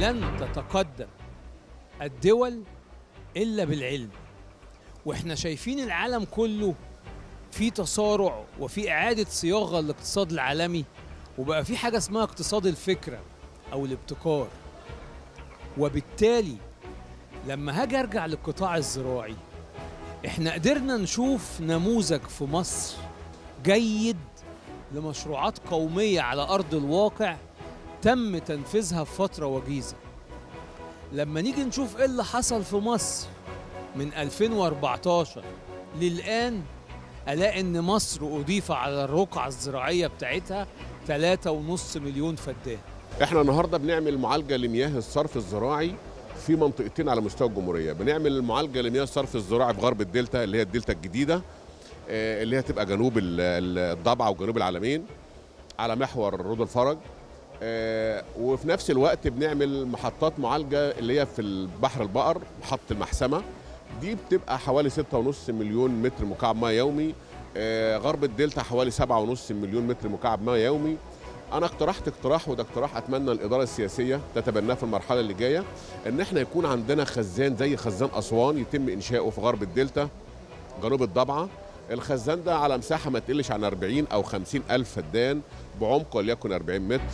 لن تتقدم الدول الا بالعلم واحنا شايفين العالم كله في تسارع وفي اعاده صياغه للاقتصاد العالمي وبقى في حاجه اسمها اقتصاد الفكره او الابتكار وبالتالي لما هاجي ارجع للقطاع الزراعي احنا قدرنا نشوف نموذج في مصر جيد لمشروعات قوميه على ارض الواقع تم تنفيذها في فتره وجيزه لما نيجي نشوف ايه اللي حصل في مصر من 2014 للآن ألاقي إن مصر أضيف على الرقعة الزراعية بتاعتها 3.5 مليون فدان احنا النهارده بنعمل معالجه لمياه الصرف الزراعي في منطقتين على مستوى الجمهوريه بنعمل معالجه لمياه الصرف الزراعي في غرب الدلتا اللي هي الدلتا الجديده آه، اللي هي تبقى جنوب ال- ال- الضبعه وجنوب العلمين على محور رود الفرج آه، وفي نفس الوقت بنعمل محطات معالجه اللي هي في البحر البقر محطه المحسمه دي بتبقى حوالي 6.5 مليون متر مكعب ماء يومي آه، غرب الدلتا حوالي 7.5 مليون متر مكعب ماء يومي انا اقترحت اقتراح وده اقتراح اتمنى الاداره السياسيه تتبناه في المرحله اللي جايه ان احنا يكون عندنا خزان زي خزان اسوان يتم انشاؤه في غرب الدلتا جنوب الضبعه الخزان ده على مساحه ما تقلش عن 40 او 50 الف فدان بعمق وليكن 40 متر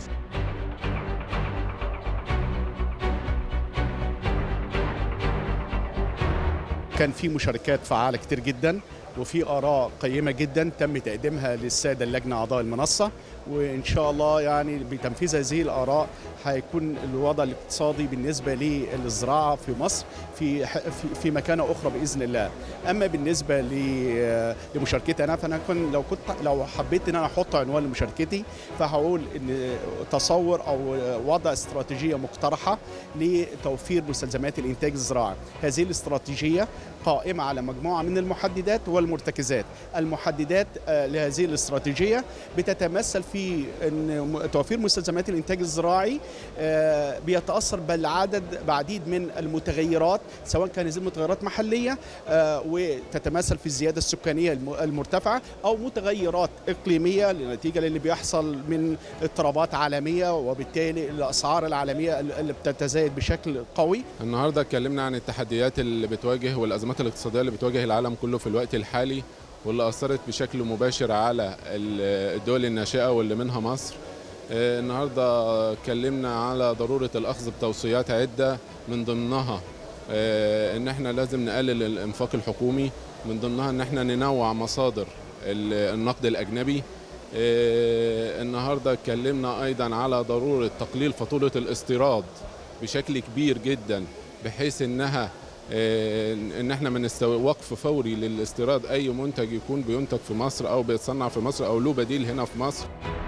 كان في مشاركات فعالة كتير جدا وفي آراء قيمة جدا تم تقديمها للسادة اللجنة أعضاء المنصة وإن شاء الله يعني بتنفيذ هذه الآراء هيكون الوضع الاقتصادي بالنسبة للزراعة في مصر في في, في مكانة أخرى بإذن الله أما بالنسبة ل- لمشاركتي أنا فأنا كنت لو كنت لو حبيت إن أنا أحط عنوان لمشاركتي فهقول إن تصور أو وضع استراتيجية مقترحة لتوفير مستلزمات الإنتاج الزراعي هذه الاستراتيجية قائمة على مجموعة من المحددات والمرتكزات المحددات آه، لهذه الاستراتيجية بتتمثل في أن م- توفير مستلزمات الإنتاج الزراعي آه، بيتأثر بالعدد بعديد من المتغيرات سواء كان هذه المتغيرات محلية آه، وتتمثل في الزيادة السكانية الم- المرتفعة أو متغيرات إقليمية نتيجة للي بيحصل من اضطرابات عالمية وبالتالي الأسعار العالمية اللي بتتزايد بشكل قوي النهارده اتكلمنا عن التحديات اللي بتواجه والازمات الاقتصاديه اللي بتواجه العالم كله في الوقت الحالي واللي اثرت بشكل مباشر على ال- الدول الناشئه واللي منها مصر. آه، النهارده اتكلمنا على ضروره الاخذ بتوصيات عده من ضمنها آه، ان احنا لازم نقلل الانفاق الحكومي من ضمنها ان احنا ننوع مصادر ال- النقد الاجنبي آه، النهارده اتكلمنا ايضا على ضروره تقليل فاتوره الاستيراد بشكل كبير جدا بحيث انها آه، ان احنا من وقف فوري للاستيراد اي منتج يكون بينتج في مصر او بيتصنع في مصر او له بديل هنا في مصر